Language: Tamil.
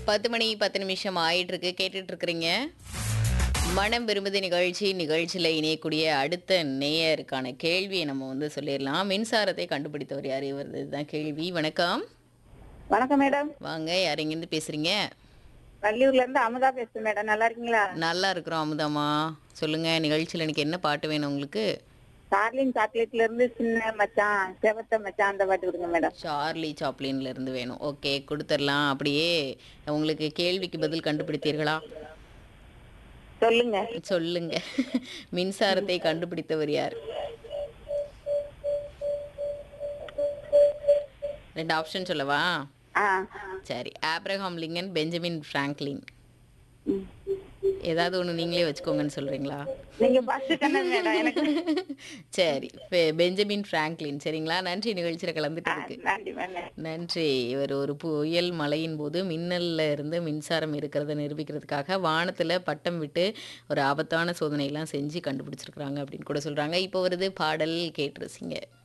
பத்து மணி பத்து நிமிஷம் ஆயிட்டு இருக்கு கேட்டுட்டு இருக்கிறீங்க மனம் விரும்புது நிகழ்ச்சி நிகழ்ச்சியில் இணையக்கூடிய அடுத்த நேயருக்கான கேள்வியை நம்ம வந்து சொல்லிடலாம் மின்சாரத்தை கண்டுபிடித்தவர் யார் இவர் இதுதான் கேள்வி வணக்கம் வணக்கம் மேடம் வாங்க யார் எங்கேருந்து பேசுறீங்க வள்ளியூர்ல இருந்து அமுதா பேசுறேன் மேடம் நல்லா இருக்கீங்களா நல்லா இருக்கிறோம் அமுதாமா சொல்லுங்க நிகழ்ச்சியில் எனக்கு என்ன பாட்டு வேணும் உங்களுக்கு சார்லின் சாக்லேட்ல இருந்து சின்ன மச்சான் செவத்த மச்சான் அந்த பாட்டு கொடுங்க மேடம் சார்லி சாப்ளின்ல இருந்து வேணும் ஓகே கொடுத்துடலாம் அப்படியே உங்களுக்கு கேள்விக்கு பதில் கண்டுபிடித்தீர்களா சொல்லுங்க சொல்லுங்க மின்சாரத்தை கண்டுபிடித்தவர் யார் ரெண்டு ஆப்ஷன் சொல்லவா ஆ சரி ஆப்ரஹாம் லிங்கன் பெஞ்சமின் ஃப்ராங்க்லின் ம். ஏதாவது ஒன்று நீங்களே வச்சுக்கோங்கன்னு சொல்றீங்களா நீங்க ஃபர்ஸ்ட் சொன்னது மேடம் எனக்கு சரி பெ- பெஞ்சமின் ஃப்ராங்க்லின் சரிங்களா நன்றி நிகழ்ச்சியில் கலந்துட்டதுக்கு நன்றி மேடம் நன்றி இவர் ஒரு புயல் மழையின் போது மின்னல்ல இருந்து மின்சாரம் இருக்கிறத நிரூபிக்கிறதுக்காக வானத்துல பட்டம் விட்டு ஒரு ஆபத்தான சோதனையெல்லாம் செஞ்சு கண்டுபிடிச்சிருக்கிறாங்க அப்படின்னு கூட சொல்றாங்க இப்போ வருது பாடல் கேட்டு ரசிங்க